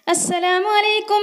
അസ്സലാമു അലൈക്കും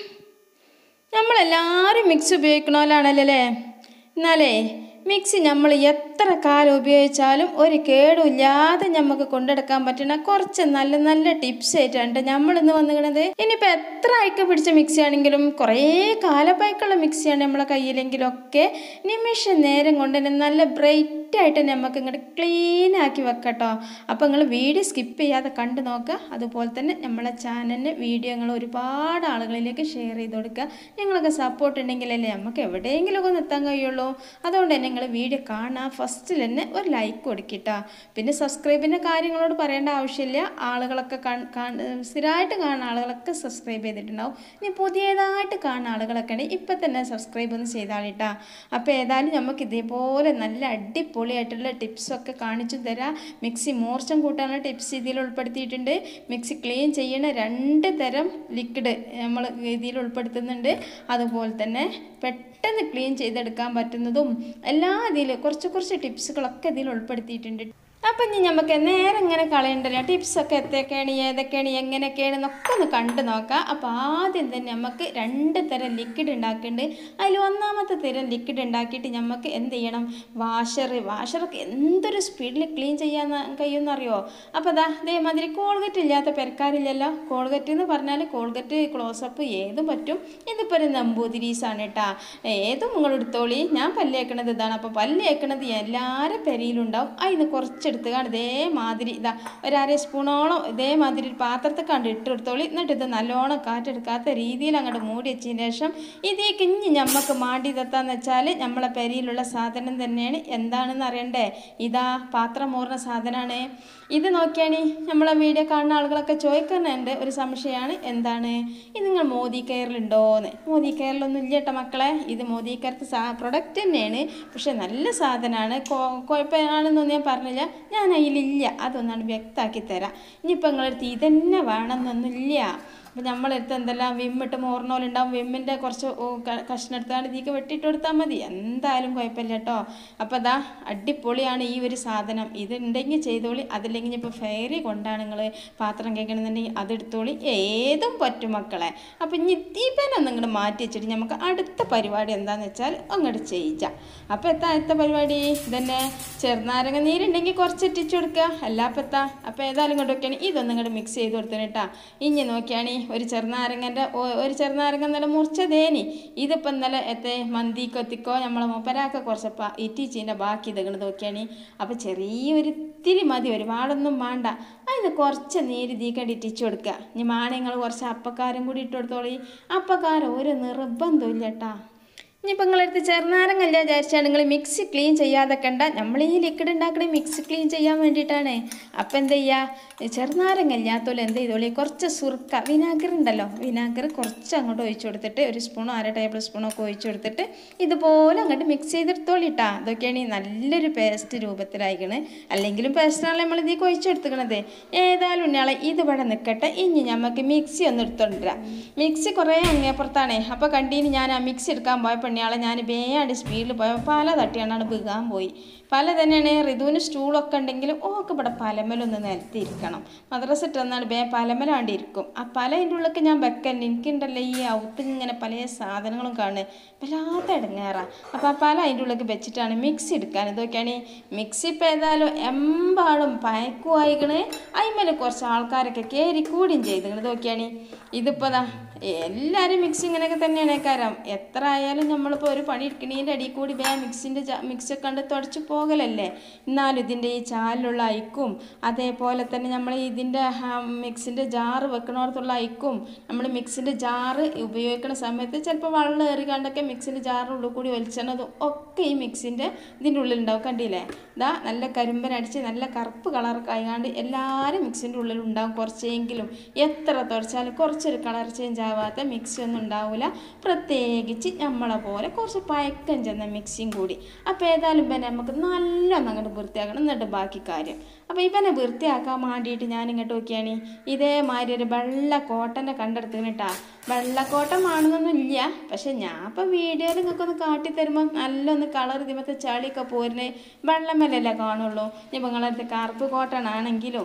നമ്മളെല്ലാവരും മിക്സി ഉപയോഗിക്കണമല്ലാണല്ലോ അല്ലേ എന്നാലേ മിക്സി നമ്മൾ എത്ര കാലം ഉപയോഗിച്ചാലും ഒരു കേടുമില്ലാതെ നമുക്ക് കൊണ്ടെടുക്കാൻ പറ്റുന്ന കുറച്ച് നല്ല നല്ല ടിപ്സ് ആയിട്ടാണ് നമ്മളിന്ന് വന്നിരിക്കണത് ഇനിയിപ്പോൾ എത്ര അയക്ക പിടിച്ച മിക്സി ആണെങ്കിലും കുറേ കാലപ്പഴക്കമുള്ള മിക്സിയാണ് നമ്മളെ കയ്യിലെങ്കിലും ഒക്കെ നിമിഷ നേരം കൊണ്ട് തന്നെ നല്ല ബ്രൈറ്റ് ആയിട്ട് നമുക്ക് ഇങ്ങോട്ട് ക്ലീൻ ആക്കി വെക്കട്ടോ അപ്പോൾ നിങ്ങൾ വീഡിയോ സ്കിപ്പ് ചെയ്യാതെ കണ്ടു നോക്കുക അതുപോലെ തന്നെ നമ്മളെ ചാനലിന് വീഡിയോ നിങ്ങൾ ഒരുപാട് ആളുകളിലേക്ക് ഷെയർ ചെയ്ത് കൊടുക്കുക നിങ്ങളൊക്കെ സപ്പോർട്ട് ഉണ്ടെങ്കിലല്ലേ നമുക്ക് എവിടെയെങ്കിലുമൊക്കെ ഒന്ന് എത്താൻ കഴിയുള്ളൂ അതുകൊണ്ട് തന്നെ നിങ്ങൾ വീഡിയോ കാണാൻ ഫസ്റ്റിൽ തന്നെ ഒരു ലൈക്ക് കൊടുക്കിട്ടാ പിന്നെ സബ്സ്ക്രൈബിൻ്റെ കാര്യങ്ങളോട് പറയേണ്ട ആവശ്യമില്ല ആളുകളൊക്കെ സ്ഥിരമായിട്ട് കാണുന്ന ആളുകളൊക്കെ സബ്സ്ക്രൈബ് ചെയ്തിട്ടുണ്ടാവും ഇനി പുതിയതായിട്ട് കാണുന്ന ആളുകളൊക്കെ ഉണ്ടെങ്കിൽ ഇപ്പം തന്നെ സബ്സ്ക്രൈബ് ഒന്ന് ചെയ്താളിട്ടാ അപ്പോൾ ഏതായാലും നമുക്ക് ഇതേപോലെ നല്ല അടിപൊളിയായിട്ടുള്ള ടിപ്സൊക്കെ കാണിച്ചു തരാം മിക്സി മൂർച്ചം കൂട്ടാനുള്ള ടിപ്സ് ഇതിൽ ഉൾപ്പെടുത്തിയിട്ടുണ്ട് മിക്സി ക്ലീൻ ചെയ്യണ രണ്ട് തരം ലിക്വിഡ് നമ്മൾ ഇതിൽ ഉൾപ്പെടുത്തുന്നുണ്ട് അതുപോലെ തന്നെ പെട്ടെന്ന് ക്ലീൻ ചെയ്തെടുക്കാൻ പറ്റുന്നതും എല്ലാ ഇതിൽ കുറച്ച് കുറച്ച് ടിപ്സുകളൊക്കെ ഇതിൽ ഉൾപ്പെടുത്തിയിട്ടുണ്ട് അപ്പം ഇനി നമുക്ക് നേരെ ഇങ്ങനെ കളയണ്ടല്ലോ ടിപ്സൊക്കെ എത്രയൊക്കെയാണ് ഏതൊക്കെയാണ് എങ്ങനെയൊക്കെയാണ് എന്നൊക്കെ ഒന്ന് കണ്ടു നോക്കാം അപ്പോൾ ആദ്യം തന്നെ നമുക്ക് രണ്ട് തരം ലിക്വിഡ് ഉണ്ടാക്കുന്നുണ്ട് അതിൽ ഒന്നാമത്തെ തരം ലിക്വിഡ് ഉണ്ടാക്കിയിട്ട് നമുക്ക് എന്ത് ചെയ്യണം വാഷർ വാഷറൊക്കെ എന്തൊരു സ്പീഡിൽ ക്ലീൻ ചെയ്യാൻ കഴിയുമെന്ന് അറിയോ അപ്പോൾ അതാ അതേമാതിരി കോൾഗറ്റ് ഇല്ലാത്ത പെരക്കാരില്ലല്ലോ കോൾഗറ്റ് എന്ന് പറഞ്ഞാൽ കോൾഗറ്റ് ക്ലോസപ്പ് ഏതും പറ്റും ഇതിപ്പോൾ ഒരു നമ്പൂതിരീസാണ് കേട്ടാ ഏതും നിങ്ങൾ എടുത്തോളി ഞാൻ പല്ലേക്കണത് ഇതാണ് അപ്പോൾ പല്ലേക്കണത് എല്ലാവരുടെ പെരയിലുണ്ടാവും അതിന് കുറച്ചെടുത്ത് കാണും ഇതേമാതിരി ഇതാ ഒരു അര സ്പൂണോളം ഇതേമാതിരി ഒരു പാത്രത്തിൽ കണ്ട് ഇട്ടെടുത്തോളി എന്നിട്ട് ഇത് നല്ലോണം കാറ്റെടുക്കാത്ത രീതിയിൽ അങ്ങോട്ട് മൂടി വെച്ചതിന് ശേഷം ഇതേക്ക് ഇഞ്ഞി ഞമ്മക്ക് മാണ്ടി തെത്താന്ന് വെച്ചാൽ നമ്മളെ പെരയിലുള്ള സാധനം തന്നെയാണ് എന്താണെന്ന് അറിയണ്ടേ ഇതാ പാത്രം മൂറുന്ന സാധനമാണ് ഇത് നോക്കിയാണ് നമ്മളെ വീഡിയോ കാണുന്ന ആളുകളൊക്കെ ചോദിക്കുന്നുണ്ട് ഒരു സംശയമാണ് എന്താണ് ഇത് നിങ്ങൾ മോദി കെയറിലുണ്ടോയെന്ന് മോദി കെയറിലൊന്നും ഇല്ല കേട്ടോ മക്കളെ ഇത് മോദി കെയർത്ത് സാ പ്രൊഡക്റ്റ് തന്നെയാണ് പക്ഷെ നല്ല സാധനമാണ് കുഴപ്പമാണെന്നൊന്നും ഞാൻ പറഞ്ഞില്ല ഞാൻ അതിലില്ല അതൊന്നാണ് വ്യക്തമാക്കി തരാം ഇനിയിപ്പോൾ നിങ്ങളടുത്ത് ഇതന്നെ വേണമെന്നൊന്നുമില്ല അപ്പോൾ നമ്മളെടുത്ത് എന്തെല്ലാം വിമ്മിട്ട് മോർണോലുണ്ടാവും വിമ്മിൻ്റെ കുറച്ച് കഷ്ണം എടുത്താണ് ഇതിലേക്ക് വെട്ടിയിട്ട് കൊടുത്താൽ മതി എന്തായാലും കുഴപ്പമില്ല കേട്ടോ അപ്പോൾ അതാ അടിപൊളിയാണ് ഈ ഒരു സാധനം ഇത് ഉണ്ടെങ്കിൽ ചെയ്തോളി അതില്ലെങ്കിൽ ഇപ്പോൾ ഫെയറി കൊണ്ടാണ് നിങ്ങൾ പാത്രം കേൾക്കണമെന്നുണ്ടെങ്കിൽ അതെടുത്തോളി ഏതും പറ്റും മക്കളെ അപ്പോൾ ഇനി ദീപനൊന്നും ഇങ്ങോട്ട് മാറ്റി വെച്ചിട്ട് നമുക്ക് അടുത്ത പരിപാടി എന്താണെന്ന് വെച്ചാൽ അങ്ങോട്ട് ചെയ്യാം അപ്പോൾ എത്താ അടുത്ത പരിപാടി ഇതന്നെ ചെറുനാരങ്ങ നീരുണ്ടെങ്കിൽ കുറച്ച് ഇട്ടിച്ചു കൊടുക്കുക അല്ല അപ്പോൾ എത്താ അപ്പോൾ ഏതായാലും ഇങ്ങോട്ട് നോക്കിയാണ് ഇതൊന്നും ഇങ്ങോട്ട് മിക്സ് ചെയ്ത് കൊടുത്തേ കേട്ടാ ഇനി നോക്കിയാണ് ഒരു ചെറുനാരങ്ങൻ്റെ ഒരു ചെറുനാരങ്ങ ഇന്നലെ മുറിച്ചതേനി ഇതിപ്പോൾ ഇന്നലെ എത്തെ മന്തിക്കോ തിക്കോ നമ്മളെ മൂപ്പരാക്ക കുറച്ച് ഇറ്റിച്ചീൻ്റെ ബാക്കി ഇതങ്ങോട്ട് നോക്കിയാണ് അപ്പോൾ ചെറിയൊരു ഇത്തിരി മതി ഒരുപാടൊന്നും വേണ്ട അതിന് കുറച്ച് നീര് തീക്കണ്ടി ഇറ്റിച്ചു കൊടുക്കുക ഇനി മാണങ്ങൾ കുറച്ച് അപ്പക്കാരും കൂടി ഇട്ട് കൊടുത്തോളി അപ്പക്കാരം ഒരു നിർബന്ധമില്ല കേട്ടാ ഇനിയിപ്പോൾ നിങ്ങളടുത്ത് ചെറുനാരങ്ങല്ല വിചാരിച്ചാൽ നിങ്ങൾ മിക്സി ക്ലീൻ ചെയ്യാതെ കണ്ട നമ്മൾ ഈ ലിക്വിഡ് ഉണ്ടാക്കണ മിക്സി ക്ലീൻ ചെയ്യാൻ വേണ്ടിയിട്ടാണ് അപ്പോൾ എന്ത് ചെയ്യുക ചെറുനാരങ്ങ ഇല്ലാത്തോലെ എന്ത് ചെയ്തോളി കുറച്ച് സുർക്ക വിനാഗർ ഉണ്ടല്ലോ വിനാഗർ കുറച്ച് അങ്ങോട്ട് ഒഴിച്ചു കൊടുത്തിട്ട് ഒരു സ്പൂണോ അര ടേബിൾ സ്പൂണോ ഒക്കെ ഒഴിച്ചു കൊടുത്തിട്ട് ഇതുപോലെ അങ്ങോട്ട് മിക്സ് ചെയ്തെടുത്തോളിട്ടാ അതൊക്കെയാണ് ഈ നല്ലൊരു പേസ്റ്റ് രൂപത്തിലായിക്കണ് അല്ലെങ്കിലും പേസ്റ്റാണല്ലോ നമ്മൾ ഇതിലേക്ക് ഒഴിച്ചു കൊടുത്തിക്കണത് ഏതായാലും ഉണ്ണിയാളെ ഇതിവിടെ നിൽക്കട്ടെ ഇനി നമുക്ക് മിക്സി ഒന്ന് എടുത്തോണ്ടിരാം മിക്സി കുറേ അങ്ങേപ്പുറത്താണേ അപ്പോൾ കണ്ടീന് ഞാൻ ആ മിക്സി എടുക്കാൻ പോയപ്പോൾ പെണ്ണിയാളെ ഞാൻ വേയാണ്ട് സ്പീഡിൽ പോയപ്പോൾ പല തട്ടിയാണ് വീകാൻ പോയി പല തന്നെയാണ് ഋതുവിന് സ്റ്റൂളൊക്കെ ഉണ്ടെങ്കിലും ഓക്കെ ഇവിടെ പലമലൊന്ന് നിലത്തിരിക്കണം മദ്രസ ഇട്ടെന്നാണ് ബേ പലമലാണ്ട് ഇരിക്കും ആ പല അതിൻ്റെ ഉള്ളിലേക്ക് ഞാൻ വെക്കല്ല എനിക്കുണ്ടല്ലോ ഈ ഔത്ത് ഇങ്ങനെ പല സാധനങ്ങളും കാണുന്നത് വല്ലാത്ത ഇടങ്ങേറാണ് അപ്പോൾ ആ പല അതിൻ്റെ ഉള്ളിലേക്ക് വെച്ചിട്ടാണ് മിക്സി എടുക്കാൻ ഇതൊക്കെയാണ് മിക്സി ഇപ്പോൾ ഏതായാലും എമ്പാടും പയക്കുവായിക്കണ് അതിന്മേൽ കുറച്ച് ആൾക്കാരൊക്കെ കയറി കൂടിയും ചെയ്തിക്കണ് ഇതൊക്കെയാണ് ഇതിപ്പോൾ ദാ എല്ലാവരും മിക്സി ഇങ്ങനെയൊക്കെ തന്നെയാണ് കാരം എത്ര ആയാലും നമ്മളിപ്പോൾ ഒരു പണി എടുക്കണീൻ്റെ അടിയിൽ കൂടി വേ മിക്സിൻ്റെ മിക്സൊക്കെ കണ്ട് തുടച്ച് പോകലല്ലേ എന്നാലും ഇതിൻ്റെ ഈ ചാലിലുള്ള ഐക്കും അതേപോലെ തന്നെ നമ്മൾ ഇതിൻ്റെ മിക്സിൻ്റെ ജാറ് വെക്കണോടത്തുള്ള ഐക്കും നമ്മൾ മിക്സിൻ്റെ ജാറ് ഉപയോഗിക്കുന്ന സമയത്ത് ചിലപ്പോൾ വെള്ളം ഏറിക്കാണ്ടൊക്കെ മിക്സിൻ്റെ ജാറിൻ്റെ ഉള്ളിൽ കൂടി വലിച്ചണതും ഒക്കെ ഈ മിക്സിൻ്റെ ഇതിൻ്റെ ഉള്ളിൽ ഉണ്ടാവും കണ്ടില്ലേ ഇതാ നല്ല കരിമ്പനടിച്ച് നല്ല കറുപ്പ് കളറൊക്കെ ആയതുകൊണ്ട് എല്ലാവരും മിക്സിൻ്റെ ഉള്ളിൽ ഉണ്ടാവും കുറച്ചെങ്കിലും എത്ര തുടച്ചാലും കുറച്ചൊരു കളർ ചേഞ്ച് ആവാത്ത മിക്സി ഒന്നും ഉണ്ടാവില്ല പ്രത്യേകിച്ച് നമ്മളെ പോലെ കുറച്ച് പയക്കം ചെന്ന മിക്സിയും കൂടി അപ്പോൾ ഏതായാലും ഇവനെ നമുക്ക് നല്ലോണം അങ്ങോട്ട് വൃത്തിയാക്കണം എന്നിട്ട് ബാക്കി കാര്യം അപ്പോൾ ഇവനെ വൃത്തിയാക്കാൻ വേണ്ടിയിട്ട് ഞാൻ ഇങ്ങോട്ട് നോക്കിയാണ് ഇതേമാതിരി ഒരു വെള്ള കോട്ടൻ്റെ കണ്ടെടുത്തിട്ടാ വെള്ളക്കോട്ടം ആണെന്നൊന്നും ഇല്ല പക്ഷെ ഞാൻ ഇപ്പോൾ വീഡിയോയിൽ നിങ്ങൾക്കൊന്ന് കാട്ടിത്തരുമ്പോൾ നല്ലൊന്ന് കളർ ഇതിമത്തെ ചളിയൊക്കെ പോരുന്നത് വെള്ളമല്ലല്ലേ കാണുള്ളൂ ഇനിയിപ്പോൾ നിങ്ങളടുത്ത് കറുപ്പ് കോട്ടൺ ആണെങ്കിലും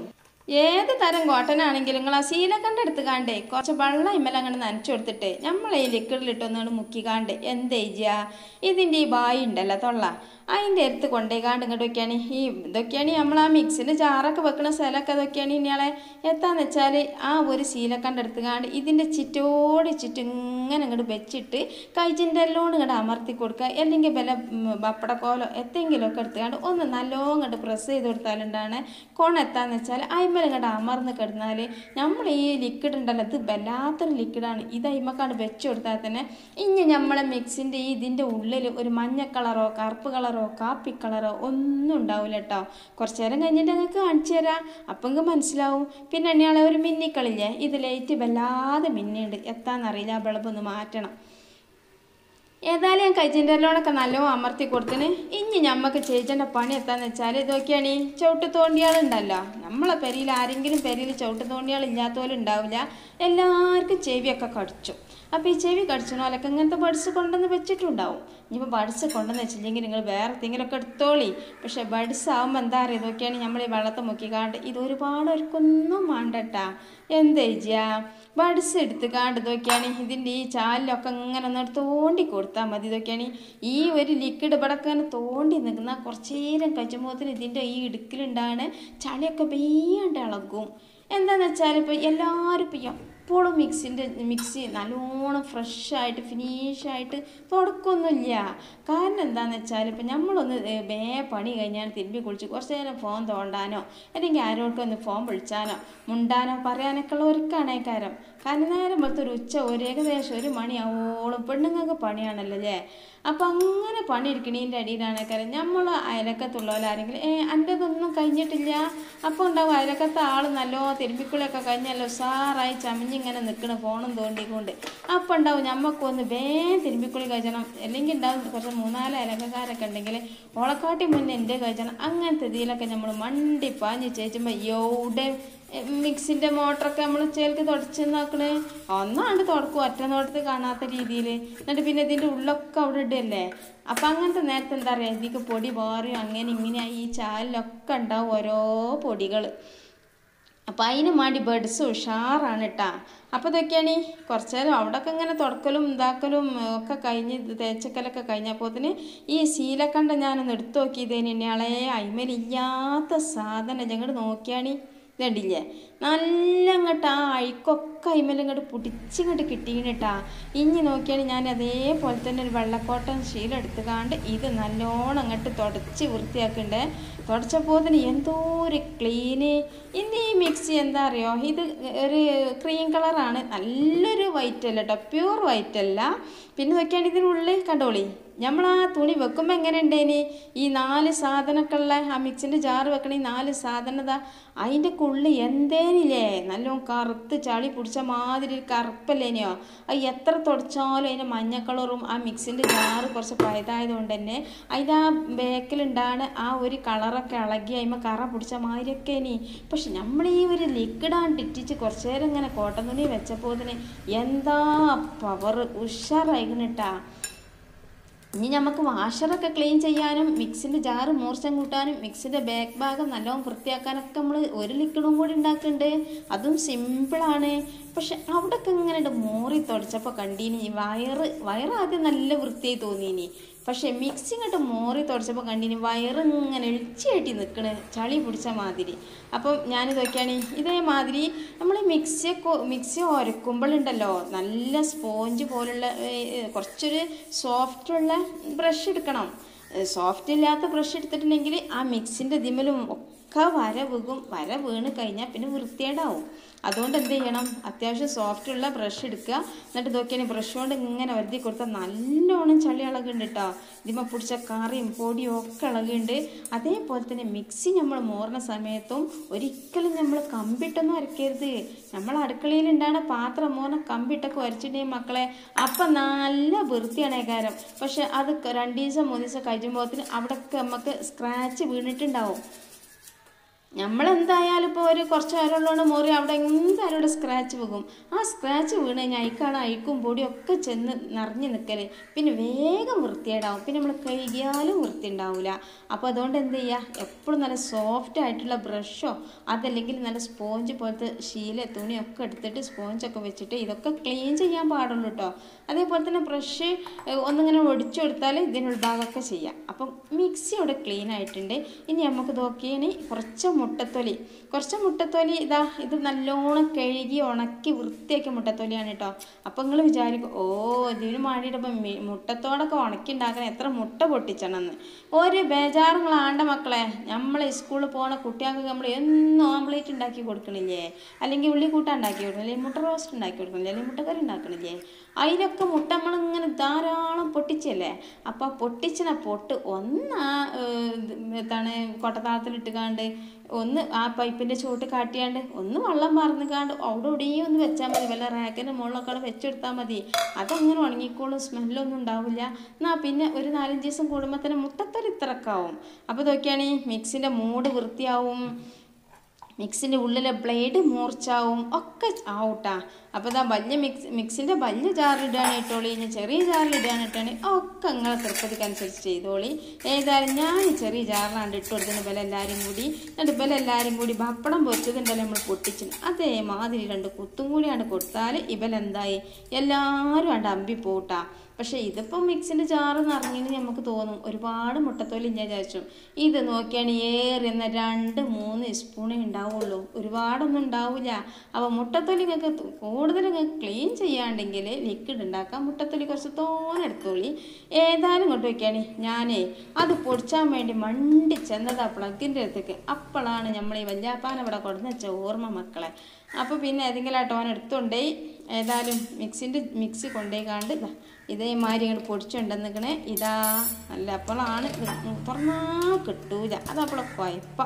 ഏത് തരം കോട്ടനാണെങ്കിലും നിങ്ങൾ ആ ശീലക്കണ്ട എടുത്ത് കാണ്ടേ കുറച്ച് വെള്ളം ഇമ്മല അങ്ങനെ നനച്ചു കൊടുത്തിട്ട് നമ്മൾ ഈ ലിക്വിഡിലിട്ടൊന്നാണ് മുക്കിക്കാണ്ട് എന്ത് ചെയ്യുക ഇതിൻ്റെ ഈ ബായി ഉണ്ടല്ലോ തൊള്ള അതിൻ്റെ അടുത്ത് കൊണ്ടേക്കാണ്ട് ഇങ്ങോട്ട് വെക്കുകയാണ് ഈ ഇതൊക്കെയാണ് നമ്മൾ ആ മിക്സിൻ്റെ ജാറൊക്കെ വെക്കുന്ന സ്ഥലമൊക്കെ ഇതൊക്കെയാണ് ഇനിയാളെ എത്താന്ന് വെച്ചാൽ ആ ഒരു ശീലക്കണ്ട എടുത്ത് കാണ്ട് ഇതിൻ്റെ ചുറ്റോട് ചുറ്റും ഇങ്ങനെ ഇങ്ങോട്ട് വെച്ചിട്ട് കൈജിൻ്റെ എല്ലാം ഇങ്ങോട്ട് അമർത്തി കൊടുക്കുക അല്ലെങ്കിൽ ബല പപ്പടക്കോലോ എന്തെങ്കിലുമൊക്കെ എടുത്തുകൊണ്ട് ഒന്ന് നല്ലോണം ഇങ്ങോട്ട് പ്രസ് ചെയ്ത് കൊടുത്താലുണ്ടാണ് കോൺ എത്താന്ന് വെച്ചാൽ അയിമൽ ഇങ്ങോട്ട് അമർന്ന് കിടന്നാൽ നമ്മൾ ഈ ലിക്വിഡ് ഉണ്ടല്ലോ ഇത് വല്ലാത്തൊരു ലിക്വിഡാണ് ഇത് അയിമക്കാണ്ട് വെച്ച് കൊടുത്താൽ തന്നെ ഇനി നമ്മളെ മിക്സിൻ്റെ ഈ ഇതിൻ്റെ ഉള്ളിൽ ഒരു മഞ്ഞ കളറോ കറുപ്പ് കളറോ കാപ്പി കളറോ ഒന്നും ഉണ്ടാവില്ല കേട്ടോ കുറച്ച് നേരം കഴിഞ്ഞിട്ട് ഞങ്ങൾക്ക് കാണിച്ചു തരാം അപ്പം നിങ്ങൾക്ക് മനസ്സിലാവും പിന്നെ എണ്ണയാളെ ഒരു മിന്നിക്കളില്ലേ ഇത് ലൈറ്റ് വല്ലാതെ മിന്നുണ്ട് എത്താന്നറിയില്ല ആ ബൾബൊന്ന് മാറ്റണം ഏതായാലും ഞാൻ കൈജിൻ്റെ എല്ലോണൊക്കെ നല്ലോണം അമർത്തി കൊടുത്തിന് ഇനി ഞമ്മക്ക് ചേച്ചേൻ്റെ പണി എത്താന്ന് വെച്ചാൽ ഇതൊക്കെയാണ് ഈ ചവിട്ട് തോണ്ടിയാളുണ്ടല്ലോ നമ്മളെ പെരിയിൽ ആരെങ്കിലും പെരിയിൽ ചവിട്ട് തോണ്ടിയാൾ ഇല്ലാത്തപോലെ ഉണ്ടാവില്ല എല്ലാവർക്കും ചെവിയൊക്കെ കടിച്ചു അപ്പോൾ ഈ ചെവി കടിച്ചണോലൊക്കെ ഇങ്ങനത്തെ ബഡ്സ് കൊണ്ടുവന്ന് വെച്ചിട്ടുണ്ടാവും ഇനിയിപ്പോൾ ബഡ്സ് കൊണ്ടുവന്ന് വെച്ചില്ലെങ്കിൽ നിങ്ങൾ വേറെ എന്തെങ്കിലുമൊക്കെ എടുത്തോളി പക്ഷേ ബഡ്സ് ആകുമ്പോൾ എന്താ പറയുക ഇതൊക്കെയാണ് നമ്മൾ ഈ വെള്ളത്തെ മുക്കിക്കാണ്ട് ഇത് ഒരുപാട് അവർക്കൊന്നും വേണ്ടട്ടാ എന്താ ചെയ്യുക ബഡ്സ് എടുത്ത് കാണ്ട് ഇതൊക്കെയാണ് ഇതിൻ്റെ ഈ ചാലിലൊക്കെ ഇങ്ങനെ ഒന്ന് തോണ്ടി കൊടുത്താൽ മതി ഇതൊക്കെയാണ് ഈ ഒരു ലിക്വിഡ് ഇവിടെ ഇങ്ങനെ തോണ്ടി നിൽക്കുന്ന കുറച്ച് നേരം കഴിച്ചുമ്പോൾ ഇതിൻ്റെ ഈ ഇടുക്കിലുണ്ടാണ് ചളിയൊക്കെ പെയ്യാണ്ട് ഇളകും എന്താണെന്ന് വെച്ചാൽ ഇപ്പോൾ എല്ലാവരും ഇപ്പം എപ്പോഴും മിക്സിൻ്റെ മിക്സി നല്ലോണം ഫ്രഷായിട്ട് ഫിനിഷായിട്ട് തുടക്കമൊന്നുമില്ല കാരണം എന്താണെന്ന് വെച്ചാൽ ഇപ്പം നമ്മളൊന്ന് വേ പണി കഴിഞ്ഞാൽ തിരുമ്പി കുളിച്ച് കുറച്ച് നേരം ഫോൺ തോണ്ടാനോ അല്ലെങ്കിൽ ആരോടൊക്കെ ഫോൺ വിളിച്ചാനോ മുണ്ടാനോ പറയാനൊക്കെ ഉള്ള ഒരുക്കാണേ കാരം കാരണം നേരം പോലത്തെ ഒരു ഉച്ച ഒരു ഏകദേശം ഒരു മണിയാവോളം പെണ്ണുങ്ങൾക്ക് പണിയാണല്ലോ അല്ലേ അപ്പം അങ്ങനെ പണിയെടുക്കണീൻ്റെ അടിയിലാണ് കാര്യം നമ്മൾ അയലക്കത്തുള്ളവരാരെങ്കിലും ഏ എൻ്റെതൊന്നും കഴിഞ്ഞിട്ടില്ല അപ്പോൾ ഉണ്ടാവും അയലക്കത്തെ ആൾ നല്ലോ തിരുമ്പിക്കുളിയൊക്കെ കഴിഞ്ഞല്ലോ സാറായി ചമഞ്ഞിങ്ങനെ നിൽക്കണ ഫോണും തോണ്ടിക്കൊണ്ട് അപ്പോൾ ഉണ്ടാവും ഞമ്മക്കൊന്ന് വേഗം തിരുമ്പിക്കുളി കഴിച്ചണം അല്ലെങ്കിൽ ഉണ്ടാവും കുറച്ച് മൂന്നാല് അയലക്കാരൊക്കെ ഉണ്ടെങ്കിൽ ഓളക്കാട്ടി മുന്നേ എൻ്റെ കഴിച്ചണം അങ്ങനത്തെ ഇതിലൊക്കെ നമ്മൾ മണ്ടി പാഞ്ഞ് ചേച്ചുമ്പോൾ എവിടെ മിക്സിൻ്റെ മോട്ടറൊക്കെ നമ്മൾ ചേൽക്ക് തുടച്ച് നോക്കണേ ഒന്നാണ്ട് തുടക്കും ഒറ്റ നോട്ടത്ത് കാണാത്ത രീതിയിൽ എന്നിട്ട് പിന്നെ ഇതിൻ്റെ ഉള്ളൊക്കെ അവിടെ ഇടല്ലേ അപ്പം അങ്ങനത്തെ നേരത്തെ എന്താ പറയുക ഇതിക്ക് പൊടി പാറിയും അങ്ങനെ ഇങ്ങനെ ഈ ചാലിലൊക്കെ ഉണ്ടാവും ഓരോ പൊടികൾ അപ്പം അതിന് വേണ്ടി ബഡ്സ് ഉഷാറാണ് കേട്ടാ അപ്പോൾ ഇതൊക്കെയാണ് കുറച്ച് നേരം അവിടെയൊക്കെ ഇങ്ങനെ തുടക്കലും ഇതാക്കലും ഒക്കെ കഴിഞ്ഞ് ഇത് തേച്ചക്കലൊക്കെ കഴിഞ്ഞപ്പോത്തിന് ഈ ശീലക്കണ്ട ഞാനൊന്ന് എടുത്തു നോക്കിയതേന് ഇയാളെ അയിമലില്ലാത്ത സാധനം ഞങ്ങൾ നോക്കിയാണി ഇതുണ്ടില്ലേ നല്ല അങ്ങോട്ട് ആ അഴുക്കൊക്കെ അയിമല ഇങ്ങോട്ട് പൊടിച്ചിങ്ങോട്ട് കിട്ടീനിട്ടാ ഇനി നോക്കിയാൽ ഞാൻ അതേപോലെ തന്നെ ഒരു വെള്ളക്കോട്ടൻ ശീലം എടുത്തുകാണ്ട് ഇത് നല്ലോണം അങ്ങോട്ട് തുടച്ച് വൃത്തിയാക്കണ്ടേ തുടച്ചപ്പോൾ തന്നെ എന്തോ ഒരു ക്ലീന് ഇന്ന് ഈ മിക്സി എന്താ അറിയോ ഇത് ഒരു ക്രീം കളറാണ് നല്ലൊരു വൈറ്റ് അല്ല കേട്ടോ പ്യൂർ വൈറ്റ് അല്ല പിന്നെ നോക്കിയാൽ ഇതിനുള്ളിൽ കണ്ടോളി നമ്മൾ ആ തുണി വെക്കുമ്പോൾ എങ്ങനെ ഉണ്ടേനി ഈ നാല് സാധനമൊക്കെ ഉള്ള ആ മിക്സിൻ്റെ ജാറ് വെക്കണ ഈ നാല് സാധനത അതിൻ്റെ കുള്ളി എന്തേനില്ലേ നല്ലോണം കറുത്ത് ചളി പിടിച്ച മാതിരി ഒരു കറുപ്പല്ലേനിയോ അത് എത്ര തുടച്ചാലും അതിൻ്റെ മഞ്ഞ കളറും ആ മിക്സിൻ്റെ ജാറ് കുറച്ച് പഴുതായതുകൊണ്ട് തന്നെ അതിൻ്റെ ആ ബേക്കിലുണ്ടാണ് ആ ഒരു കളറൊക്കെ ഇളകി അതിമ്മ കറ പിടിച്ച മാതിരിയൊക്കെ ഇനി പക്ഷെ നമ്മൾ ഈ ഒരു ലിക്വിഡാണ് ഇട്ടിച്ച് കുറച്ച് നേരം ഇങ്ങനെ കോട്ടൻ തുണി വെച്ചപ്പോൾ തന്നെ എന്താ പവർ ഉഷാറായിക്കണിട്ടാ ഇനി നമുക്ക് വാഷറൊക്കെ ക്ലീൻ ചെയ്യാനും മിക്സിൻ്റെ ജാറ് മൂർച്ചം കൂട്ടാനും മിക്സിൻ്റെ ബാക്ക് ഭാഗം നല്ലോണം വൃത്തിയാക്കാനൊക്കെ നമ്മൾ ഒരു ലിക്വിഡും കൂടി ഉണ്ടാക്കുന്നുണ്ട് അതും സിമ്പിളാണ് പക്ഷെ അവിടെയൊക്കെ ഇങ്ങനെ മോറി തുടച്ചപ്പോൾ കണ്ടീനി വയറ് വയറ് ആദ്യം നല്ല വൃത്തിയായി തോന്നിയിനി പക്ഷെ മിക്സി ഇങ്ങോട്ട് മോറി തുടച്ചപ്പോൾ കണ്ടിനി വയറ് ഇങ്ങനെ എളിച്ചായിട്ട് നിൽക്കണ് ചളി പിടിച്ച മാതിരി അപ്പം ഞാനിതൊക്കെയാണ് ഇതേമാതിരി നമ്മൾ മിക്സിയൊക്കെ മിക്സി ഉരക്കുമ്പോഴുണ്ടല്ലോ നല്ല സ്പോഞ്ച് പോലുള്ള ഏ, കുറച്ചൊരു സോഫ്റ്റുള്ള ബ്രഷ് എടുക്കണം സോഫ്റ്റ് ഇല്ലാത്ത ബ്രഷ് എടുത്തിട്ടുണ്ടെങ്കിൽ ആ മിക്സിൻ്റെ ഇതിമലും ഒക്കെ വര വീകും വര വീണ് കഴിഞ്ഞാൽ പിന്നെ വൃത്തിയേടാവും അതുകൊണ്ട് എന്ത് ചെയ്യണം അത്യാവശ്യം സോഫ്റ്റുള്ള ബ്രഷ് എടുക്കുക എന്നിട്ട് ഇതൊക്കെയാണ് ബ്രഷ് കൊണ്ട് ഇങ്ങനെ വരുത്തി കൊടുത്താൽ നല്ലോണം ചളി ഇളകുന്നുണ്ട് കേട്ടോ ഇതിമ പിടിച്ച കറിയും പൊടിയും ഒക്കെ ഇളകുന്നുണ്ട് അതേപോലെ തന്നെ മിക്സി നമ്മൾ മോറുന്ന സമയത്തും ഒരിക്കലും നമ്മൾ കമ്പിട്ടൊന്നും അരക്കരുത് നമ്മൾ അടുക്കളയിൽ ഉണ്ടാകുന്ന പാത്രം മോറുന്ന കമ്പിട്ടൊക്കെ വരച്ചിട്ടുണ്ടെങ്കിൽ മക്കളെ അപ്പം നല്ല വൃത്തിയാണ് കാരം പക്ഷെ അത് രണ്ട് ദിവസം മൂന്ന് ദിവസം കഴിയുമ്പോഴത്തിന് അവിടെയൊക്കെ നമുക്ക് സ്ക്രാച്ച് വീണിട്ടുണ്ടാവും നമ്മളെന്തായാലും ഇപ്പോൾ ഒരു കുറച്ച് നേരമുള്ളതുകൊണ്ട് മുറി അവിടെ എന്തായാലും ഇവിടെ സ്ക്രാച്ച് പോകും ആ സ്ക്രാച്ച് വീണ് കഴിഞ്ഞാൽ അയക്കാണ് അയക്കും പൊടിയും ഒക്കെ ചെന്ന് നിറഞ്ഞു നിൽക്കല് പിന്നെ വേഗം വൃത്തിയേടാവും പിന്നെ നമ്മൾ കഴുകിയാലും വൃത്തി ഉണ്ടാവില്ല അപ്പോൾ അതുകൊണ്ട് എന്ത് ചെയ്യുക എപ്പോഴും നല്ല സോഫ്റ്റ് ആയിട്ടുള്ള ബ്രഷോ അതല്ലെങ്കിൽ നല്ല സ്പോഞ്ച് പോലത്തെ ശീല തുണിയൊക്കെ എടുത്തിട്ട് സ്പോഞ്ചൊക്കെ വെച്ചിട്ട് ഇതൊക്കെ ക്ലീൻ ചെയ്യാൻ പാടുള്ളൂ കേട്ടോ അതേപോലെ തന്നെ ബ്രഷ് ഒന്നിങ്ങനെ ഒടിച്ചു കൊടുത്താൽ ഇതിനുള്ള ഭാഗമൊക്കെ ചെയ്യാം അപ്പം മിക്സി ഇവിടെ ക്ലീൻ ആയിട്ടുണ്ട് ഇനി നമുക്ക് നോക്കിയതിന് കുറച്ച് മുട്ടത്തൊലി കുറച്ച് മുട്ടത്തൊലി ഇതാ ഇത് നല്ലോണം കഴുകി ഉണക്കി വൃത്തിയാക്കിയ മുട്ടത്തൊലിയാണ് കേട്ടോ അപ്പം നിങ്ങൾ വിചാരിക്കും ഓ ഇതിന് മാടിയിട്ടപ്പം മുട്ടത്തോടൊക്കെ ഉണക്കി ഉണ്ടാക്കാൻ എത്ര മുട്ട പൊട്ടിച്ചണമെന്ന് ഒരു ബേജാറുകൾ ആണ്ട മക്കളെ നമ്മളെ സ്കൂളിൽ പോണ കുട്ടികൾക്ക് നമ്മൾ എന്നും ഓംലേറ്റ് ഉണ്ടാക്കി കൊടുക്കണില്ലേ അല്ലെങ്കിൽ ഉള്ളി കൂട്ടാൻ ഉണ്ടാക്കി കൊടുക്കണില്ലേ അല്ലെങ്കിൽ മുട്ട റോസ്റ്റ് ഉണ്ടാക്കി കൊടുക്കണില്ലേ അല്ലെങ്കിൽ മുട്ടക്കറി ഉണ്ടാക്കണില്ലേ അതിലൊക്കെ മുട്ട നമ്മളിങ്ങനെ ധാരാളം പൊട്ടിച്ചല്ലേ അപ്പോൾ പൊട്ടിച്ചിന പൊട്ട് ഒന്ന് ആ ഏഹ്, ഇത് എന്താണ് കൊട്ടത്താളത്തിലിട്ടുകാണ്ട് ഒന്ന് ആ പൈപ്പിൻ്റെ ചുവട്ട് കാട്ടിയാണ്ട് ഒന്ന് വെള്ളം മറന്നുകാണ്ട് അവിടെ ഇവിടെയും ഒന്ന് വെച്ചാൽ മതി വല്ല റാക്കിൻ്റെ മുകളിലൊക്കെ അവിടെ വെച്ചെടുത്താൽ മതി അതങ്ങനെ ഉണങ്ങിക്കോളും സ്മെല്ലൊന്നും ഉണ്ടാവില്ല എന്നാൽ പിന്നെ ഒരു നാലഞ്ച് ദിവസം കൂടുമ്പോൾ തന്നെ മുട്ടത്തൊരു ഇത്രക്കാവും അപ്പോൾ ഇതൊക്കെയാണ് ഈ മിക്സിൻ്റെ മൂട് വൃത്തിയാവും മിക്സിൻ്റെ ഉള്ളിലെ ബ്ലേഡ് മൂർച്ചാവും ഒക്കെ ആവൂട്ടാ അപ്പോൾ ഇതാ വലിയ മിക്സ് മിക്സിൻ്റെ വലിയ ജാറിലിടുകയാണ് ഇട്ടോളി ഇനി ചെറിയ ജാറിലിടുകയാണ് ഇട്ടാണ് ഒക്കെ നിങ്ങളെ തൃപ്പതിക്കനുസരിച്ച് ചെയ്തോളി ഏതായാലും ഞാൻ ഈ ചെറിയ ജാറിലാണ് ഇട്ട് കൊടുത്തിന് ബല എല്ലാവരും കൂടി എന്നിട്ട് ബല എല്ലാവരും കൂടി പപ്പടം പൊരിച്ചതുണ്ടല്ലോ നമ്മൾ പൊട്ടിച്ചിന് അതേമാതിരി രണ്ട് കുത്തും കൂടിയാണ് കൊടുത്താൽ ഇവലെന്തായി എല്ലാവരും ആണ്ട് അമ്പി പോട്ടാ പക്ഷേ ഇതിപ്പോൾ മിക്സിൻ്റെ ജാറ് നിറഞ്ഞെന്ന് നമുക്ക് തോന്നും ഒരുപാട് മുട്ടത്തോലി ഞാൻ വിചാരിച്ചു ഇത് നോക്കിയാണ് ഏറി എന്ന രണ്ട് മൂന്ന് സ്പൂണേ ഉണ്ടാവുള്ളൂ ഒരുപാടൊന്നും ഉണ്ടാവില്ല അപ്പോൾ മുട്ടത്തൊലി നിങ്ങൾക്ക് കൂടുതൽ നിങ്ങൾക്ക് ക്ലീൻ ചെയ്യാണ്ടെങ്കിൽ ലിക്വിഡ് ഉണ്ടാക്കാം മുട്ടത്തൊലി കുറച്ച് തോനെ എടുത്തോളി ഏതായാലും ഇങ്ങോട്ട് വെക്കുകയാണ് ഞാനേ അത് പൊടിച്ചാൻ വേണ്ടി മണ്ടി ചെന്നതാ പ്ലഗിൻ്റെ അടുത്തേക്ക് അപ്പോഴാണ് നമ്മൾ ഈ വല്യാപ്പാൻ ഇവിടെ കൊടുന്ന് വെച്ച ഓർമ്മ മക്കളെ അപ്പോൾ പിന്നെ ഏതെങ്കിലും ആട്ടോ അവൻ എടുത്തുകൊണ്ടേ ഏതായാലും മിക്സിൻ്റെ മിക്സി കൊണ്ടുപോയി കാണ്ട് ഇതാ ഇതേമാതിരി ഇങ്ങോട്ട് പൊടിച്ചുണ്ടെന്നിക്കണേ ഇതാ നല്ല അപ്പോഴാണ് തുറന്നാൽ കിട്ടൂല അതപ്പോഴെ കുഴപ്പം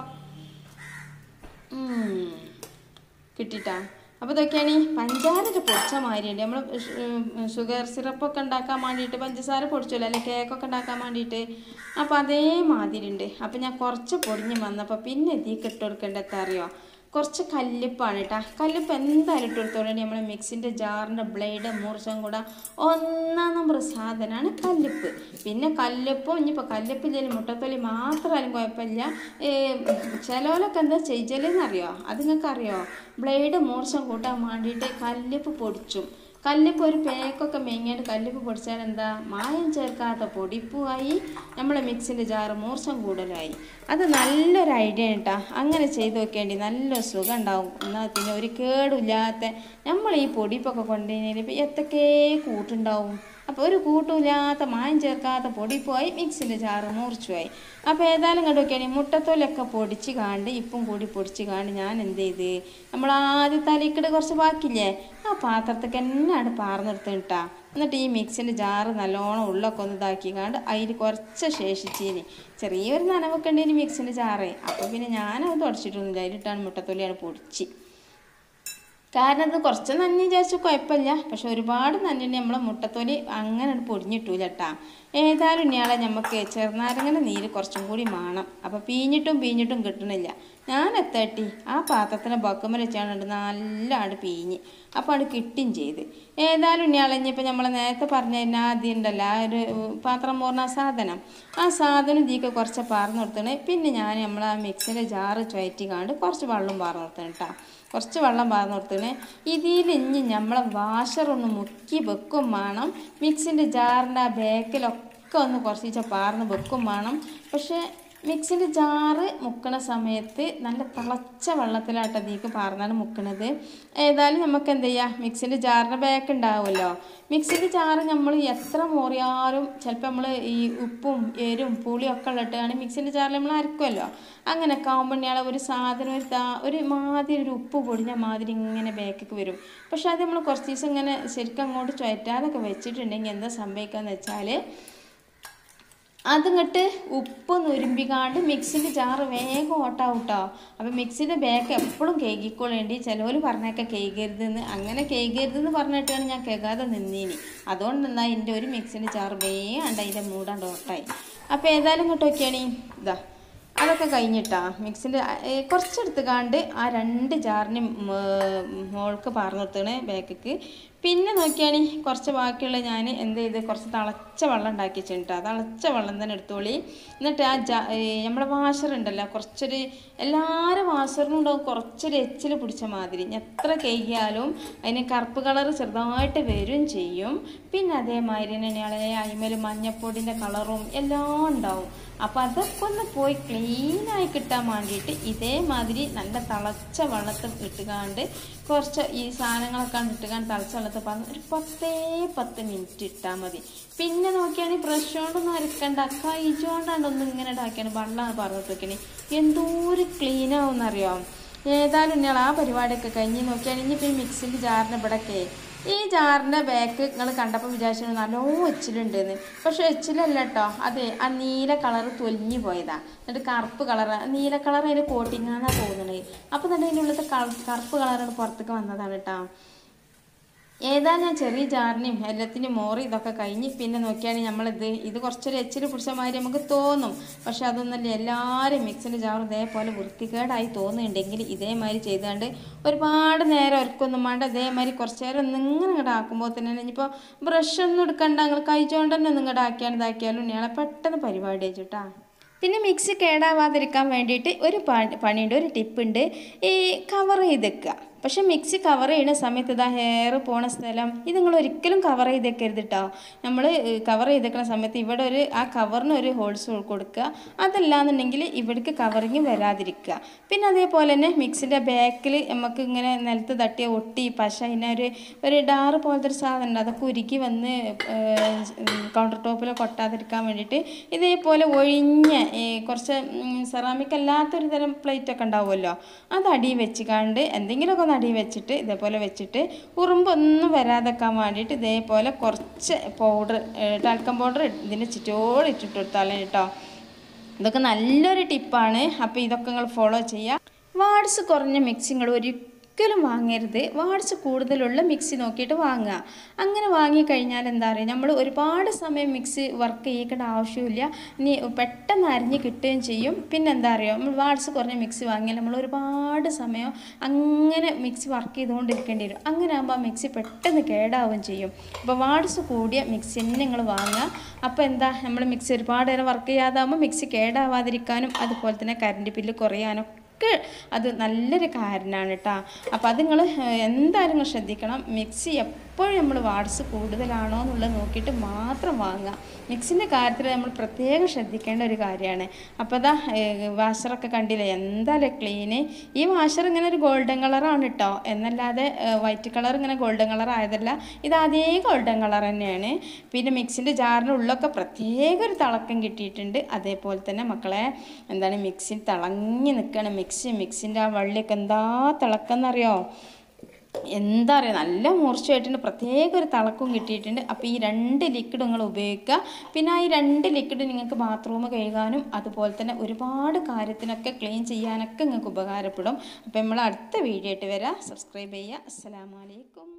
ഉം. കിട്ടിട്ടാ അപ്പോൾ ഇതൊക്കെയാണ് ഈ പഞ്ചാരൊക്കെ പൊടിച്ച മാതിരിയുണ്ട് നമ്മൾ ഷുഗർ സിറപ്പൊക്കെ ഉണ്ടാക്കാൻ വേണ്ടിയിട്ട് പഞ്ചസാര പൊടിച്ചല്ലോ അല്ലെ കേക്കൊക്കെ ഉണ്ടാക്കാൻ വേണ്ടിയിട്ട് അപ്പോൾ അതേമാതിരി ഉണ്ട് അപ്പോൾ ഞാൻ കുറച്ച് പൊടിഞ്ഞ് വന്നപ്പോൾ പിന്നെ ഇതിക്ക് ഇട്ട് കൊടുക്കേണ്ടത് അറിയോ കുറച്ച് കല്ലുപ്പാണ് കേട്ടോ കല്ലുപ്പ് എന്തായാലും ഇട്ട് കൊടുത്തോളൂ നമ്മൾ മിക്സിൻ്റെ ജാറിൻ്റെ ബ്ലേഡ് മൂർച്ചം കൂടെ ഒന്നാം നമ്പർ സാധനമാണ് കല്ലുപ്പ് പിന്നെ കല്ലുപ്പും ഇനിയിപ്പോൾ കല്ലുപ്പില്ലെങ്കിൽ മുട്ടത്തൊലി മാത്രമായാലും കുഴപ്പമില്ല ഏ, ചിലവരൊക്കെ എന്താ ചെയ്യലെന്ന് അറിയോ അത് നിങ്ങൾക്ക് അറിയോ ബ്ലേഡ് മൂർച്ചം കൂട്ടാൻ വേണ്ടിയിട്ട് കല്ലുപ്പ് പൊടിച്ചും കല്ലിപ്പ് ഒരു പേക്കൊക്കെ മെങ്ങിയിട്ട് കല്ലിപ്പ് പൊടിച്ചാൽ എന്താ മായം ചേർക്കാത്ത പൊടിപ്പുമായി നമ്മളെ മിക്സിൻ്റെ ജാറ് മൂർച്ചം കൂടുതലായി അത് നല്ലൊരു ഐഡിയ കേട്ടാ അങ്ങനെ ചെയ്ത് നോക്കേണ്ടി നല്ല സുഖം ഉണ്ടാവും എന്നാൽ പിന്നെ ഒരു കേടില്ലാത്ത നമ്മൾ ഈ പൊടിപ്പൊക്കെ കൊണ്ടുകഴിഞ്ഞാൽ ഇപ്പം എത്തൊക്കെ കൂട്ടുണ്ടാവും അപ്പോൾ ഒരു കൂട്ടുമില്ലാത്ത മായം ചേർക്കാത്ത പൊടിപ്പുമായി മിക്സിൻ്റെ ജാറ് മൂർച്ചുമായി അപ്പോൾ ഏതായാലും കണ്ടു നോക്കിയാൽ മുട്ടത്തോലൊക്കെ പൊടിച്ച് കാണ്ട് ഇപ്പം കൂടി പൊടിച്ച് കാണ്ട് ഞാൻ എന്ത് ചെയ്ത് നമ്മൾ ആദ്യം തലയിക്കട് കുറച്ച് ബാക്കിയില്ലേ ആ പാത്രത്തേക്ക് തന്നെയാണ് പാർന്നെടുത്തിട്ടാ എന്നിട്ട് ഈ മിക്സിൻ്റെ ജാറ് നല്ലോണം ഉള്ളൊക്കെ ഒന്ന് ഇതാക്കി കാണ്ട് അതിൽ കുറച്ച് ശേഷിച്ചീനി ചെറിയൊരു നനവൊക്കെ ഉണ്ട് ഇനി മിക്സിൻ്റെ ജാറ് അപ്പോൾ പിന്നെ ഞാനത് തുടച്ചിട്ടൊന്നുമില്ല അതിലിട്ടാണ് മുട്ടത്തൊലിയാണ് പൊടിച്ച് കാരണം ഇത് കുറച്ച് നന്ദി വിചാരിച്ചാൽ കുഴപ്പമില്ല പക്ഷെ ഒരുപാട് നന്ദിയുണ്ട് നമ്മളെ മുട്ടത്തോലി അങ്ങനെ പൊടിഞ്ഞിട്ടൂല കേട്ടാ ഏതായാലും ഇനിയാളെ നമുക്ക് ചെറുനാരങ്ങനെ നീര് കുറച്ചും കൂടി വേണം അപ്പോൾ പീഞ്ഞിട്ടും പീഞ്ഞിട്ടും കിട്ടണില്ല ഞാൻ എത്തട്ടി ആ പാത്രത്തിന് ബക്കുമ്മൽ വെച്ചാണ് നല്ലതാണ് പീഞ്ഞ് അപ്പോൾ അത് കിട്ടുകയും ചെയ്ത് ഏതായാലും ഇനിയാളെ ഇനിയിപ്പോൾ നമ്മൾ നേരത്തെ പറഞ്ഞ തന്നെ ആദ്യം ഉണ്ടല്ലോ ആ ഒരു ഉം, പാത്രം പോർന്ന ആ സാധനം ആ സാധനം ഇതിക്ക് കുറച്ച് പാർന്ന് കൊടുത്തണ് പിന്നെ ഞാൻ നമ്മൾ ആ മിക്സിൻ്റെ ജാറ് ചുയറ്റി കാണ്ട് കുറച്ച് വെള്ളം പാർന്ന് കൊടുത്തണ് കേട്ടോ കുറച്ച് വെള്ളം പാർന്ന് കൊടുത്തണ് ഇതിൽ ഇനി നമ്മളെ വാഷർ ഒന്ന് മുക്കി വെക്കും വേണം മിക്സിൻ്റെ ജാറിൻ്റെ ആ ബേക്കിലൊക്കെ ഒന്ന് കുറച്ച് പാർന്ന് വെക്കും വേണം പക്ഷേ മിക്സിൻ്റെ ജാറ് മുക്കണ സമയത്ത് നല്ല തിളച്ച വെള്ളത്തിലാട്ടോ ഇതിലേക്ക് പാർന്നാണ് മുക്കണത് ഏതായാലും നമുക്ക് എന്ത് ചെയ്യാം മിക്സിൻ്റെ ജാറിൻ്റെ ബാക്ക് ഉണ്ടാവുമല്ലോ മിക്സിൻ്റെ ജാറ് നമ്മൾ എത്ര മോറിയാലും ചിലപ്പോൾ നമ്മൾ ഈ ഉപ്പും എരും പുളിയും ഒക്കെ ഉള്ളിട്ടാണ് മിക്സിൻ്റെ ജാറിൽ നമ്മൾ അരക്കുമല്ലോ അങ്ങനെയൊക്കെ ആകുമ്പോൾ ഇയാളെ ഒരു സാധനം ഒരു താ ഒരു മാതിരി ഒരു ഉപ്പ് പൊടിഞ്ഞ മാതിരി ഇങ്ങനെ ബാക്കിക്ക് വരും പക്ഷെ അത് നമ്മൾ കുറച്ച് ദിവസം ഇങ്ങനെ ശരിക്കും അങ്ങോട്ട് ചുയറ്റാതൊക്കെ വെച്ചിട്ടുണ്ടെങ്കിൽ എന്താ സംഭവിക്കാന്ന് വെച്ചാൽ അതിങ്ങോട്ട് ഉപ്പ് നുരുമ്പിക്കാണ്ട് മിക്സിൻ്റെ ജാറ് വേഗം ഓട്ടാവും കേട്ടോ അപ്പം മിക്സിൻ്റെ ബാക്ക് എപ്പോഴും കേകിക്കൊള്ളേണ്ടി ചിലവർ പറഞ്ഞൊക്കെ കേൾക്കരുതെന്ന് അങ്ങനെ കേൾക്കരുതെന്ന് പറഞ്ഞിട്ടാണ് ഞാൻ കേൾക്കാതെ നിന്നീനി അതുകൊണ്ട് എന്നാൽ എൻ്റെ ഒരു മിക്സിൻ്റെ ജാറ് വേഗം അതിൻ്റെ മൂടാണ്ട് ഓട്ടായി അപ്പോൾ ഏതായാലും ഇങ്ങോട്ട് നോക്കിയാണ് ഇതാ അതൊക്കെ കഴിഞ്ഞിട്ടാ മിക്സിൻ്റെ കുറച്ചെടുത്ത് കാണ്ട് ആ രണ്ട് ജാറിന് മോൾക്ക് പറഞ്ഞു കൊടുത്തണ് ബാക്കിക്ക് പിന്നെ നോക്കിയാണി കുറച്ച് ബാക്കിയുള്ള ഞാൻ എന്ത് ചെയ്ത് കുറച്ച് തിളച്ച വെള്ളം ഉണ്ടാക്കി വെച്ചിട്ടാ തിളച്ച വെള്ളം തന്നെ എടുത്തോളി എന്നിട്ട് ആ ജാ നമ്മുടെ വാഷർ ഉണ്ടല്ലോ കുറച്ചൊരു എല്ലാവരും വാഷറിനും ഉണ്ടാവും കുറച്ചൊരു എച്ചിൽ പിടിച്ച മാതിരി ഇനി എത്ര കഴുകിയാലും അതിന് കറുപ്പ് കളർ ചെറുതായിട്ട് വരും ചെയ്യും പിന്നെ അതേമാതിരി തന്നെ ഇളയ അയിമൽ മഞ്ഞപ്പൊടിൻ്റെ കളറും എല്ലാം ഉണ്ടാവും അപ്പോൾ അതൊക്കെ ഒന്ന് പോയി ക്ലീനായി കിട്ടാൻ വേണ്ടിയിട്ട് ഇതേമാതിരി നല്ല തിളച്ച വെള്ളത്തിൽ ഇട്ടുകാണ്ട് കുറച്ച് ഈ സാധനങ്ങളൊക്കെ ഇട്ടുകാണ്ട് തിളച്ച വെള്ളത്തിൽ പറഞ്ഞ് ഒരു പത്തേ പത്ത് മിനിറ്റ് ഇട്ടാൽ മതി പിന്നെ നോക്കിയാണെങ്കിൽ ബ്രഷ് കൊണ്ടൊന്നും അരക്കണ്ട കൈജോണ്ടാണ്ട് ഒന്നും ഇങ്ങനെ ഇടാക്കിയാണ് വെള്ളം പറഞ്ഞിട്ട് വെക്കണേ എന്തോരം ക്ലീൻ ആവുമെന്നറിയോ ഏതായാലും ഞാൻ ആ പരിപാടിയൊക്കെ കഴിഞ്ഞ് നോക്കിയാണെങ്കിൽ ഇനിയിപ്പോൾ ഈ മിക്സിൻ്റെ ജാറിൻ്റെ ഇവിടെയൊക്കെ ഈ ജാറിൻ്റെ ബാക്ക് നിങ്ങൾ കണ്ടപ്പോൾ വിചാരിച്ചു നല്ലോ എച്ചിലുണ്ടെന്ന് പക്ഷെ എച്ചിലല്ല കേട്ടോ അതെ ആ നീല കളർ തൊലിഞ്ഞു പോയതാ എന്നിട്ട് കറുപ്പ് കളർ നീല കളർ അതിന് കോട്ടിങ്ങാന്നാണ് തോന്നുന്നത് അപ്പോൾ തന്നെ അതിൻ്റെ ഉള്ളിലത്തെ കറുപ്പ് കളറാണ് പുറത്തേക്ക് വന്നതാണ് കേട്ടോ ഏതാ ഞാൻ ചെറിയ ജാറിനെയും എല്ലാത്തിനും മോറി ഇതൊക്കെ കഴിഞ്ഞ് പിന്നെ നോക്കിയാണെങ്കിൽ നമ്മളിത് ഇത് കുറച്ചൊരു എച്ചിൽ പിടിച്ച മാതിരി നമുക്ക് തോന്നും പക്ഷെ അതൊന്നല്ല എല്ലാവരും മിക്സിൻ്റെ ജാർ ഇതേപോലെ വൃത്തികേടായി തോന്നുന്നുണ്ടെങ്കിൽ ഇതേമാതിരി ചെയ്തുകൊണ്ട് ഒരുപാട് നേരം ഒരുക്കൊന്നും വേണ്ട ഇതേമാതിരി കുറച്ച് നേരം നിങ്ങൾ ഇങ്ങോട്ട് ആക്കുമ്പോൾ തന്നെ ഇനിയിപ്പോൾ ബ്രഷ് ഒന്നും എടുക്കണ്ട നിങ്ങൾ കഴിച്ചുകൊണ്ട് തന്നെ നിങ്ങളുടെ ആക്കിയാണ് ഇതാക്കിയാലും ഇയാളെ പെട്ടെന്ന് പരിപാടി വെച്ചിട്ടാ പിന്നെ മിക്സി കേടാവാതിരിക്കാൻ വേണ്ടിയിട്ട് ഒരു പണി പണിയുണ്ട് ഒരു ടിപ്പുണ്ട് ഈ കവർ ചെയ്തേക്കുക പക്ഷെ മിക്സി കവർ ചെയ്യുന്ന സമയത്ത് ഇതാ ഹെയർ പോണ സ്ഥലം ഇത് നിങ്ങൾ ഒരിക്കലും കവർ ചെയ്തേക്കരുത് കേട്ടോ നമ്മൾ കവർ ചെയ്തേക്കുന്ന സമയത്ത് ഇവിടെ ഒരു ആ കവറിന് ഒരു ഹോൾസ് കൊടുക്കുക അതല്ലാന്നുണ്ടെങ്കിൽ ഇവിടേക്ക് കവറിങ് വരാതിരിക്കുക പിന്നെ അതേപോലെ തന്നെ മിക്സിൻ്റെ ബാക്കിൽ നമുക്ക് ഇങ്ങനെ നിലത്ത് തട്ടിയ ഒട്ടി പശ ഇതിനെ ഒരു ഒരു ഡാറ് പോലത്തെ ഒരു സാധനം ഉണ്ട് അതൊക്കെ ഉരുക്കി വന്ന് കൗണ്ടർ ടോപ്പിൽ കൊട്ടാതിരിക്കാൻ വേണ്ടിയിട്ട് ഇതേപോലെ ഒഴിഞ്ഞ ഈ കുറച്ച് സെറാമിക് അല്ലാത്തൊരു തരം പ്ലേറ്റ് ഒക്കെ ഉണ്ടാവുമല്ലോ അത് അടി വെച്ചുകാണ്ട് എന്തെങ്കിലുമൊക്കെ ഒന്ന് അടി വെച്ചിട്ട് ഇതേപോലെ വെച്ചിട്ട് ഉറുമ്പൊന്നും വരാതെക്കാൻ വേണ്ടിയിട്ട് ഇതേപോലെ കുറച്ച് പൗഡർ ടാൽക്കം പൗഡർ ഇതിൻ്റെ ചുറ്റോട് ഇട്ടിട്ട് കൊടുത്താലും കേട്ടോ ഇതൊക്കെ നല്ലൊരു ടിപ്പാണ് അപ്പോൾ ഇതൊക്കെ നിങ്ങൾ ഫോളോ ചെയ്യുക വാട്സ് കുറഞ്ഞ മിക്സിങ്ങൾ ഒരിക്കലും വാങ്ങരുത് വാട്സ് കൂടുതലുള്ള മിക്സി നോക്കിയിട്ട് വാങ്ങുക അങ്ങനെ വാങ്ങിക്കഴിഞ്ഞാൽ എന്താ പറയുക നമ്മൾ ഒരുപാട് സമയം മിക്സി വർക്ക് ചെയ്യേണ്ട ആവശ്യമില്ല ഇനി പെട്ടെന്ന് അരിഞ്ഞ് കിട്ടുകയും ചെയ്യും പിന്നെ എന്താ പറയുക നമ്മൾ വാട്സ് കുറഞ്ഞ മിക്സി വാങ്ങിയാൽ നമ്മൾ ഒരുപാട് സമയം അങ്ങനെ മിക്സി വർക്ക് ചെയ്തുകൊണ്ടിരിക്കേണ്ടി വരും അങ്ങനെ ആകുമ്പോൾ മിക്സി പെട്ടെന്ന് കേടാവുകയും ചെയ്യും അപ്പോൾ വാട്സ് കൂടിയ മിക്സി തന്നെ നിങ്ങൾ വാങ്ങുക അപ്പോൾ എന്താ നമ്മൾ മിക്സി ഒരുപാട് നേരം വർക്ക് ചെയ്യാതാകുമ്പോൾ മിക്സി കേടാവാതിരിക്കാനും അതുപോലെ തന്നെ കറണ്ട് ബില്ല് കുറയാനും ഒക്കെ അത് നല്ലൊരു കാരണമാണ് കേട്ടോ അപ്പോൾ അത് നിങ്ങൾ എന്തായാലും നിങ്ങൾ ശ്രദ്ധിക്കണം മിക്സി എപ്പോഴും നമ്മൾ വാട്സ് കൂടുതലാണോ എന്നുള്ളത് നോക്കിയിട്ട് മാത്രം വാങ്ങുക മിക്സിൻ്റെ കാര്യത്തിൽ നമ്മൾ പ്രത്യേകം ശ്രദ്ധിക്കേണ്ട ഒരു കാര്യമാണ് അപ്പോൾ അതാ വാഷറൊക്കെ കണ്ടില്ലേ എന്തായാലും ക്ലീന് ഈ വാഷർ ഇങ്ങനെ ഒരു ഗോൾഡൻ കളറാണ് കേട്ടോ എന്നല്ലാതെ വൈറ്റ് കളർ ഇങ്ങനെ ഗോൾഡൻ കളർ ആയതല്ല ഇത് അതേ ഗോൾഡൻ കളർ തന്നെയാണ് പിന്നെ മിക്സിൻ്റെ ജാറിൻ്റെ ഉള്ളൊക്കെ പ്രത്യേക ഒരു തിളക്കം കിട്ടിയിട്ടുണ്ട് അതേപോലെ തന്നെ മക്കളെ എന്താണ് മിക്സി തിളങ്ങി നിൽക്കുകയാണ് മിക്സി മിക്സിൻ്റെ ആ വള്ളിയൊക്കെ എന്താ തിളക്കം എന്നറിയോ എന്താ പറയുക നല്ല മൂർച്ചയായിട്ടുണ്ട് പ്രത്യേക ഒരു തിളക്കവും കിട്ടിയിട്ടുണ്ട് അപ്പോൾ ഈ രണ്ട് ലിക്വിഡ് നിങ്ങൾ ഉപയോഗിക്കുക പിന്നെ ആ ഈ രണ്ട് ലിക്വിഡ് നിങ്ങൾക്ക് ബാത്റൂം കഴുകാനും അതുപോലെ തന്നെ ഒരുപാട് കാര്യത്തിനൊക്കെ ക്ലീൻ ചെയ്യാനൊക്കെ നിങ്ങൾക്ക് ഉപകാരപ്പെടും അപ്പോൾ നമ്മൾ അടുത്ത വീഡിയോ ആയിട്ട് വരാം സബ്സ്ക്രൈബ് ചെയ്യുക അസ്സലാമലൈക്കും